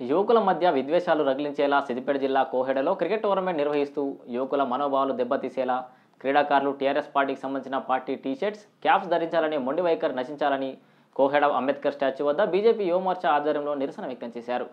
యువకుల మధ్య విద్వేషాలు రగిలించేలా సిద్దిపేట జిల్లా కోహెడలో క్రికెట్ టోర్నమెంట్ నిర్వహిస్తూ యువకుల మనోభావాలు దెబ్బతీసేలా క్రీడాకారులు టీఆర్ఎస్ పార్టీకి సంబంధించిన పార్టీ టీషర్ట్స్ క్యాప్స్ ధరించాలని మొండి వైఖరి నశించాలని కోహెడ అంబేద్కర్ స్టాచ్యూ వద్ద బీజేపీ యువమోర్చా ఆధ్వర్యంలో నిరసన వ్యక్తం చేశారు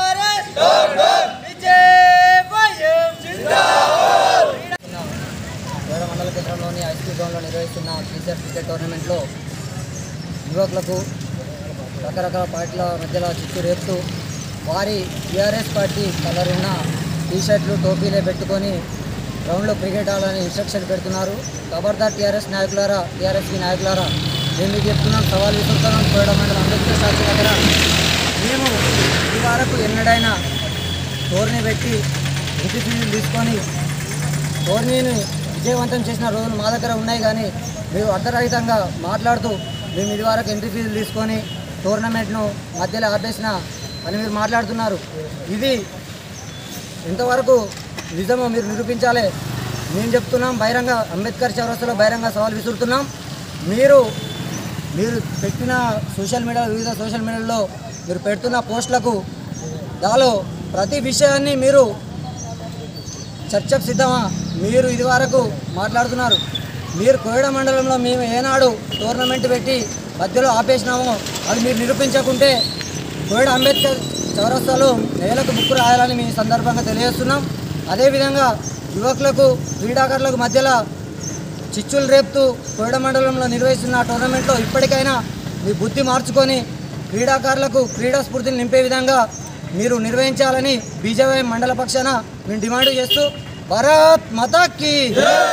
వేడ మండల కేంద్రంలోని ఐస్క్రీ గ్రౌండ్లో నిర్వహిస్తున్న టీచర్ క్రికెట్ టోర్నమెంట్లో యువకులకు రకరకాల పార్టీల మధ్యలో చిచ్చు రేపుతూ వారి టీఆర్ఎస్ పార్టీ కలర్ ఉన్న టీషర్ట్లు టోపీలే పెట్టుకొని గ్రౌండ్లో క్రికెట్ ఆడాలని ఇన్స్ట్రక్షన్ పెడుతున్నారు ఖబర్దార్ టీఆర్ఎస్ నాయకులారా టీఆర్ఎస్కి నాయకులారా నేను మీకు చెప్తున్నాను సవాల్ విసురుతున్నాను కోయడం మండలం అంబేద్కర్ స్టాచ్యూ దగ్గర మేము ఈ వరకు ఎన్నడైనా టోర్నీ పెట్టి ఇంటి ఫీజులు తీసుకొని టోర్నీని విజయవంతం చేసిన రోజులు మా దగ్గర ఉన్నాయి కానీ మీరు అర్ధరహితంగా మాట్లాడుతూ మేము ఇది వరకు ఎంట్రీ ఫీజులు తీసుకొని టోర్నమెంట్ను మధ్యలో ఆపేసిన అని మీరు మాట్లాడుతున్నారు ఇది ఇంతవరకు నిజమో మీరు నిరూపించాలి మేము చెప్తున్నాం బహిరంగ అంబేద్కర్ చౌరస్తాలో బహిరంగ సవాల్ విసురుతున్నాం మీరు మీరు పెట్టిన సోషల్ మీడియా వివిధ సోషల్ మీడియాలో మీరు పెడుతున్న పోస్టులకు దాలో ప్రతి విషయాన్ని మీరు చర్చకు సిద్ధమా మీరు ఇది వరకు మాట్లాడుతున్నారు మీరు కోయడ మండలంలో మేము ఏనాడు టోర్నమెంట్ పెట్టి మధ్యలో ఆపేసినామో అది మీరు నిరూపించకుంటే కోయడ అంబేద్కర్ చౌరస్తాలో నేలకు ముక్కు రాయాలని మీ సందర్భంగా తెలియజేస్తున్నాం అదేవిధంగా యువకులకు క్రీడాకారులకు మధ్యలో చిచ్చులు రేపుతూ కోయడ మండలంలో నిర్వహిస్తున్న టోర్నమెంట్లో ఇప్పటికైనా మీ బుద్ధి మార్చుకొని క్రీడాకారులకు క్రీడా స్ఫూర్తిని నింపే విధంగా మీరు నిర్వహించాలని బీజేపీ మండల పక్షాన మేము డిమాండ్ చేస్తూ భారత్ మతాకి